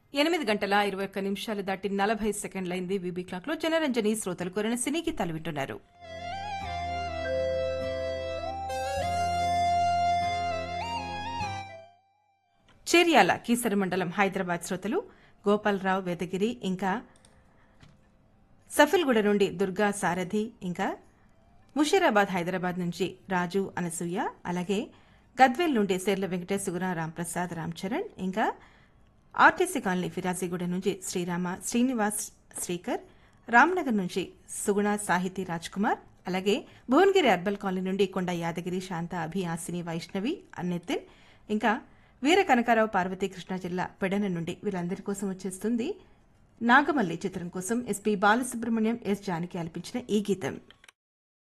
ఎనిమిది గంటల ఇరవై ఒక్క నిమిషాలు దాటి నలభై సెకండ్లైంది విబీ క్లాక్ లో జనరంజని శ్రోతలు కోరిన సినీ గీతాలు వింటున్నారు చేర్యాల కీసర మండలం హైదరాబాద్ శ్రోతలు గోపాలరావు వేదగిరి ఇంకా సఫిల్గూడ నుండి దుర్గా సారథి ఇంకా ముషీరాబాద్ హైదరాబాద్ నుంచి రాజు అనసూయ అలాగే గద్వేల్ నుండి సేర్ల వెంకటేశ్ సుగుణ రాంప్రసాద్ రామ్ చరణ్ ఇంకా ఆర్టీసీ కాలనీ ఫిరాజీగూడ నుంచి శ్రీరామ శ్రీనివాస్ శ్రీకర్ రామ్నగర్ నుంచి సుగుణ సాహితీ రాజ్ కుమార్ అలాగే భువనగిరి అర్బల్ కాలనీ నుండి కొండ యాదగిరి శాంత అభి ఆసిని వైష్ణవి అన్నెత్తిన్ ఇంకా వీర కనకారావు పార్వతీ కృష్ణా జిల్లా పెడన నుండి వీరందరి కోసం వచ్చేస్తుంది నాగమల్లి చిత్రం కోసం ఎస్పీ బాలసుబ్రహ్మణ్యం ఎస్ జానకి ఆలపించిన ఈ గీతం